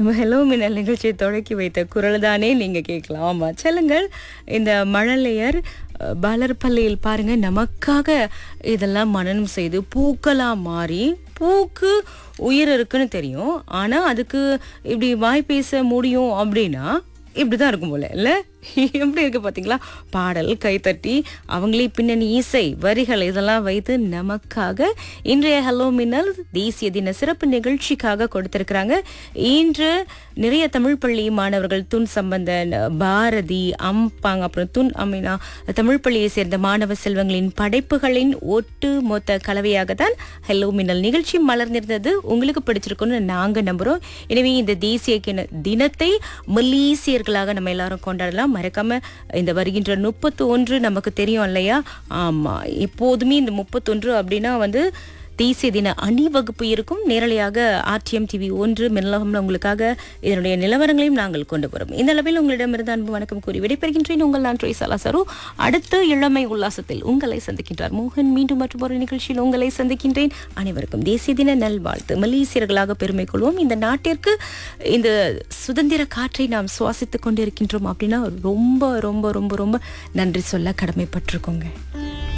நம்ம ஹலோ மின்னல் நிகழ்ச்சியை தொடக்கி வைத்த குரல் தானே நீங்க கேட்கலாம் ஆமா செல்லுங்கள் இந்த மழலையர் அஹ், பலர்பள்ளியில் பாருங்க நமக்காக இதெல்லாம் மனனம் செய்து பூக்களா மாறி பூக்கு உயிர் இருக்குன்னு தெரியும் ஆனா அதுக்கு இப்படி வாய் பேச முடியும் அப்படின்னா இப்படிதான் இருக்கும் போல இல்ல எப்படி இருக்கு பாத்தீங்களா பாடல் கைத்தட்டி அவங்களே பின்னணி இசை வரிகள் இதெல்லாம் வைத்து நமக்காக இன்றைய ஹலோ மின்னல் தேசிய தின சிறப்பு நிகழ்ச்சிக்காக கொடுத்திருக்கிறாங்க இன்று நிறைய தமிழ் பள்ளி மாணவர்கள் துன் சம்பந்தன் பாரதி அம்பாங் அப்புறம் துன் அமினா தமிழ் பள்ளியை சேர்ந்த மாணவ செல்வங்களின் படைப்புகளின் ஒட்டு மொத்த கலவையாக தான் ஹலோ மின்னல் நிகழ்ச்சி மலர்ந்திருந்தது உங்களுக்கு பிடிச்சிருக்கும்னு நாங்க நம்புறோம் எனவே இந்த தேசிய கிண- தினத்தை மலேசியர்களாக நம்ம எல்லாரும் கொண்டாடலாம் மறக்காம இந்த வருகின்ற முப்பத்தி ஒன்று நமக்கு தெரியும் இல்லையா ஆமா எப்போதுமே இந்த முப்பத்தொன்று அப்படின்னா வந்து தேசிய தின அணிவகுப்பு இருக்கும் நேரலையாக ஆர்டிஎம் டிவி ஒன்று மின்னலகம்ல உங்களுக்காக இதனுடைய நிலவரங்களையும் நாங்கள் கொண்டு வரோம் இந்த அளவில் உங்களிடமிருந்து அன்பு வணக்கம் கூறி விடைபெறுகின்றேன் உங்கள் நான் ட்ரோய் சலாசரு அடுத்த இளமை உல்லாசத்தில் உங்களை சந்திக்கின்றார் மோகன் மீண்டும் மற்றும் ஒரு நிகழ்ச்சியில் உங்களை சந்திக்கின்றேன் அனைவருக்கும் தேசிய தின நல்வாழ்த்து மலேசியர்களாக பெருமை கொள்வோம் இந்த நாட்டிற்கு இந்த சுதந்திர காற்றை நாம் சுவாசித்துக் கொண்டிருக்கின்றோம் அப்படின்னா ரொம்ப ரொம்ப ரொம்ப ரொம்ப நன்றி சொல்ல கடமைப்பட்டிருக்கோங்க